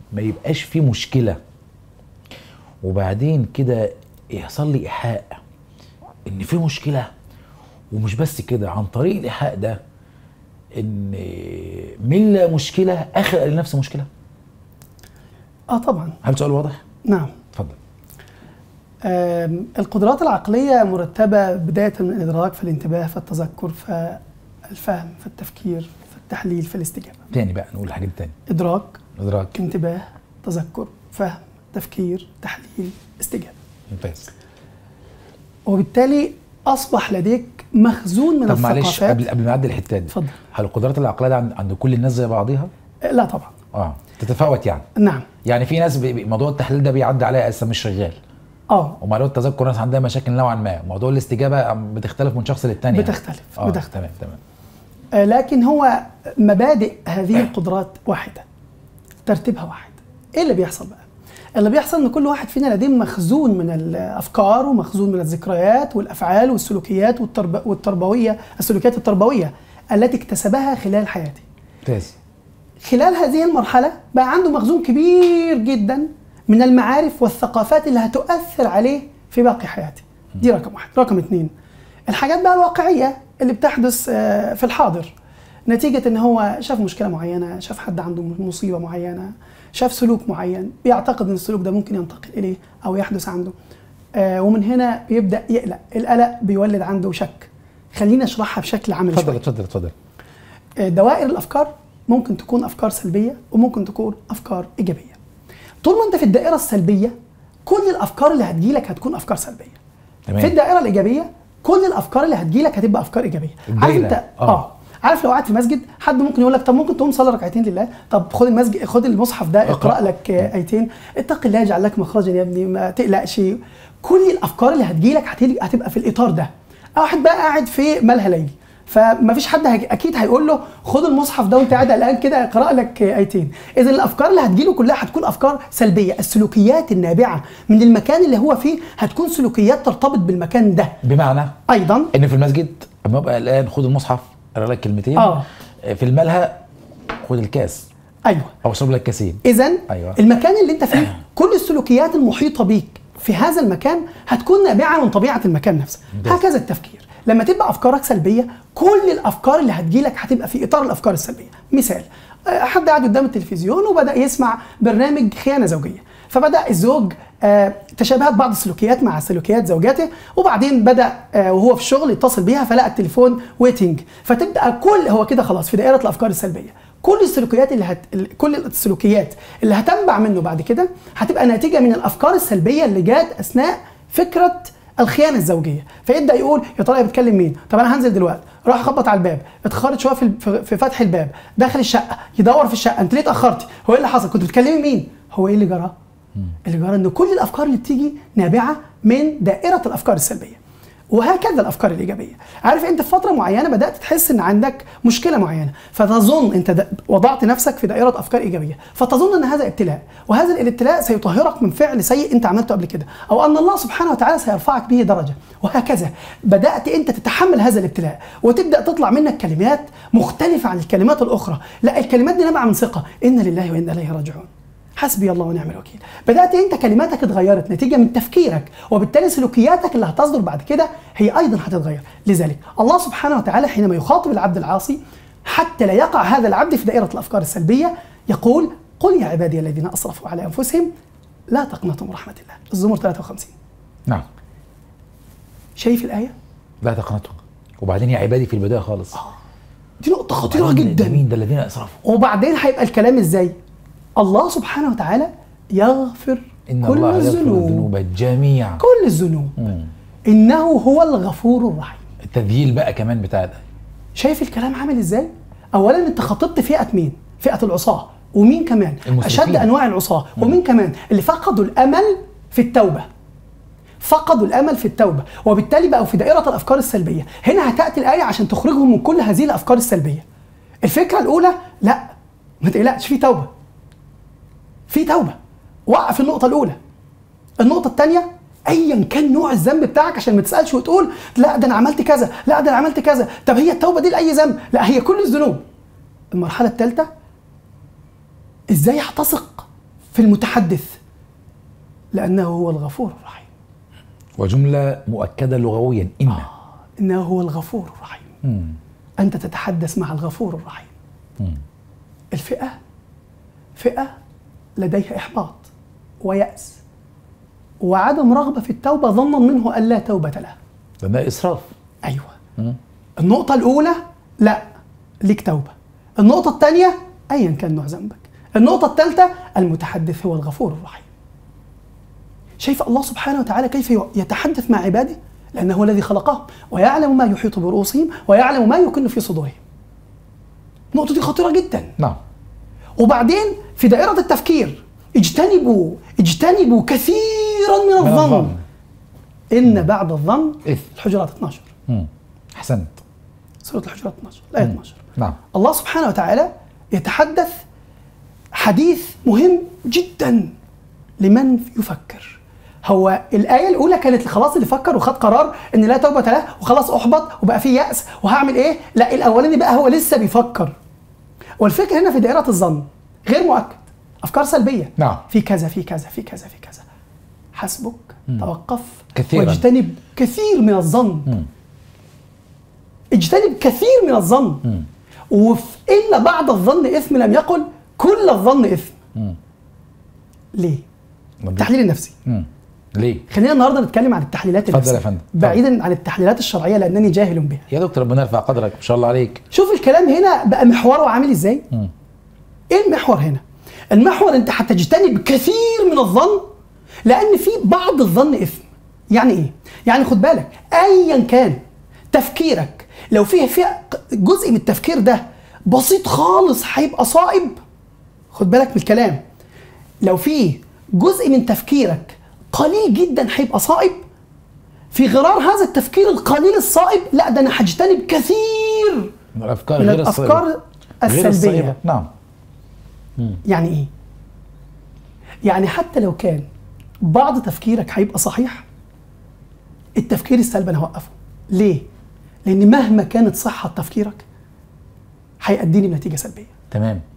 ما يبقاش في مشكله وبعدين كده يحصل لي ايحاء ان في مشكله ومش بس كده عن طريق الايحاء ده ان من لا مشكله اخلق لنفسي مشكله اه طبعا هل سؤال واضح نعم اتفضل آم، القدرات العقلية مرتبة بداية من الإدراك فالانتباه فالتذكر فالفهم فالتفكير فالتحليل فالاستجابة تاني بقى نقول حاجات تاني إدراك ادراك انتباه تذكر فهم تفكير تحليل استجابة ممتاز وبالتالي أصبح لديك مخزون من طب معلش الثقافات قبل قبل ما اعدي الحته دي اتفضل هل القدرات العقليه دي عند, عند كل الناس زي بعضيها؟ لا طبعا اه تتفاوت يعني نعم يعني في ناس بي- بي- موضوع التحليل ده بيعدي عليها اساسا مش شغال اه وموضوع التذكر ناس عندها مشاكل نوعا ما موضوع الاستجابه بتختلف من شخص للتاني يعني. بتختلف آه بتختلف تمام تمام آه، لكن هو مبادئ هذه القدرات واحدة ترتيبها واحد ايه اللي بيحصل بقى اللي بيحصل ان كل واحد فينا لديه مخزون من الافكار ومخزون من الذكريات والافعال والسلوكيات والترب... والتربويه السلوكيات التربويه التي اكتسبها خلال حياته ممتاز خلال هذه المرحلة بقى عنده مخزون كبير جدا من المعارف والثقافات اللي هتؤثر عليه في باقي حياته دي رقم واحد رقم اتنين الحاجات بقى الواقعية اللي بتحدث آه، في الحاضر نتيجة ان هو شاف مشكلة معينة شاف حد عنده مصيبة معينة شاف سلوك معين بيعتقد ان السلوك ده ممكن ينتقل اليه او يحدث عنده آه، ومن هنا بيبدأ يقلق القلق بيولد عنده شك خلينا اشرحها بشكل عملي اتفضل شوية. اتفضل اتفضل دوائر الافكار ممكن تكون افكار سلبيه وممكن تكون افكار ايجابيه طول ما انت في الدائره السلبيه كل الافكار اللي هتجيلك هتكون افكار سلبيه تمام. في الدائره الايجابيه كل الافكار اللي هتجيلك هتبقى افكار ايجابيه عارف الدايرة. انت آه. اه عارف لو قاعد في مسجد حد ممكن يقول لك طب ممكن تقوم صلي ركعتين لله طب خد المسجد خد المصحف ده اقرأ. اقرا لك آه، ايتين اتق الله يجعل لك مخرجا يا ابني ما تقلقش كل الافكار اللي هتجيلك هتل- هتبقى في الاطار ده واحد بقى قاعد في ملهى ليلي فما فيش حد هي... اكيد هيقول له خد المصحف ده وانت قاعد قلقان كده اقرا لك آه، ايتين اذا الافكار اللي هتجيله كلها هتكون افكار سلبيه السلوكيات النابعه من المكان اللي هو فيه هتكون سلوكيات ترتبط بالمكان ده بمعنى ايضا ان في المسجد اما ابقى قلقان خد المصحف اقرا لك كلمتين آه. في الملهى خد الكاس ايوه او اشرب لك كاسين اذا أيوة. المكان اللي انت فيه كل السلوكيات المحيطه بيك في هذا المكان هتكون نابعه من طبيعه المكان نفسه ممتاز. هكذا التفكير لما تبقى افكارك سلبيه كل الافكار اللي هتجيلك هتبقى في اطار الافكار السلبيه مثال آه، حد قاعد قدام التلفزيون وبدا يسمع برنامج خيانه زوجيه فبدا الزوج آه، تشابهت بعض السلوكيات مع سلوكيات زوجته وبعدين بدا آه، وهو في الشغل يتصل بيها فلقى التليفون ويتنج فتبدا كل هو كده خلاص في دائره الافكار السلبيه كل السلوكيات اللي هت... ال- كل السلوكيات اللي هتنبع منه بعد كده هتبقى ناتجه من الافكار السلبيه اللي جات اثناء فكره الخيانه الزوجيه فيبدا يقول يا ترى هي بتكلم مين طب انا هنزل دلوقتي راح خبط على الباب اتاخرت شويه في ال- في- في فتح الباب دخل الشقه يدور في الشقه انت ليه اتاخرتي هو ايه اللي حصل كنت بتكلمي مين هو ايه اللي جرى اللي جرى ان كل الافكار اللي بتيجي نابعه من دائره الافكار السلبيه وهكذا الافكار الايجابيه عارف انت في فتره معينه بدات تحس ان عندك مشكله معينه فتظن انت د- وضعت نفسك في دائره افكار ايجابيه فتظن ان هذا ابتلاء وهذا الابتلاء سيطهرك من فعل سيء انت عملته قبل كده او ان الله سبحانه وتعالى سيرفعك به درجه وهكذا بدات انت تتحمل هذا الابتلاء وتبدا تطلع منك كلمات مختلفه عن الكلمات الاخرى لا الكلمات دي نابعه من ثقه ان لله وانا اليه راجعون حسبي الله ونعم الوكيل بدات انت كلماتك اتغيرت نتيجه من تفكيرك وبالتالي سلوكياتك اللي هتصدر بعد كده هي ايضا هتتغير لذلك الله سبحانه وتعالى حينما يخاطب العبد العاصي حتى لا يقع هذا العبد في دائره الافكار السلبيه يقول قل يا عبادي الذين اسرفوا على انفسهم لا تقنطوا من رحمه الله الزمر 53 نعم شايف الايه لا تقنطوا وبعدين يا عبادي في البدايه خالص دي نقطه خطيره وبعدين ده جدا مين ده الذين اسرفوا وبعدين هيبقى الكلام ازاي الله سبحانه وتعالى يغفر ان كل الله يغفر الذنوب الذنوب جميعا كل الذنوب مم. انه هو الغفور الرحيم التذييل بقى كمان بتاع ده شايف الكلام عامل ازاي اولا انت خاطبت فئه مين فئه العصاه ومين كمان المسرفين. اشد انواع العصاه ومين كمان اللي فقدوا الامل في التوبه فقدوا الامل في التوبه وبالتالي بقوا في دائره الافكار السلبيه هنا هتاتي الايه عشان تخرجهم من كل هذه الافكار السلبيه الفكره الاولى لا ما تقلقش في توبه في توبه وقف النقطه الاولى النقطه الثانيه ايا كان نوع الذنب بتاعك عشان ما تسالش وتقول لا ده انا عملت كذا لا ده انا عملت كذا طب هي التوبه دي لاي ذنب لا هي كل الذنوب المرحله الثالثه ازاي هتثق في المتحدث لانه هو الغفور الرحيم وجمله مؤكده لغويا ان انه هو الغفور الرحيم مم. انت تتحدث مع الغفور الرحيم مم. الفئه فئه لديها احباط وياس وعدم رغبه في التوبه ظنا منه ان لا توبه له ده ده اسراف ايوه مم. النقطة الأولى لا ليك توبة النقطة الثانية أيا كان نوع ذنبك النقطة الثالثة المتحدث هو الغفور الرحيم شايف الله سبحانه وتعالى كيف يتحدث مع عباده لأنه هو الذي خلقهم ويعلم ما يحيط برؤوسهم ويعلم ما يكن في صدورهم النقطة دي خطيرة جدا نعم وبعدين في دائرة التفكير اجتنبوا اجتنبوا كثيرا من من الظن الظن. إن بعد الظن إثم. الحجرات 12 مم. احسنت سورة الحجرات 12 الآية 12 نعم الله سبحانه وتعالى يتحدث حديث مهم جدا لمن يفكر هو الآية الأولى كانت خلاص اللي فكر وخد قرار إن لا توبة له وخلاص أحبط وبقى فيه يأس وهعمل إيه؟ لا الأولاني بقى هو لسه بيفكر والفكرة هنا في دائرة الظن غير مؤكد أفكار سلبية نعم. في كذا في كذا في كذا في كذا حسبك توقف كثيراً. واجتنب كثير من الظن مم. اجتنب كثير من الظن مم. وفي إلا بعد الظن إثم لم يقل كل الظن إثم مم. ليه؟ طب- التحليل النفسي مم. ليه؟ خلينا النهارده نتكلم عن التحليلات اتفضل النفسية يا فندم. بعيدا عن التحليلات الشرعية لأنني جاهل بها يا دكتور ربنا يرفع قدرك ما شاء الله عليك شوف الكلام هنا بقى محوره عامل ازاي مم. ايه المحور هنا المحور انت هتجتنب كثير من الظن لان في بعض الظن اثم يعني ايه يعني خد بالك ايا كان تفكيرك لو فيه فيه جزء من التفكير ده بسيط خالص هيبقى صائب خد بالك من الكلام لو فيه جزء من تفكيرك قليل جدا هيبقى صائب في غرار هذا التفكير القليل الصائب لا ده انا هجتنب كثير من الافكار من غير الافكار الصائبة. غير السلبيه الصائبة. نعم يعني ايه؟ يعني حتى لو كان بعض تفكيرك هيبقى صحيح التفكير السلبي انا هوقفه ليه؟ لان مهما كانت صحه تفكيرك هيأديني بنتيجه سلبيه تمام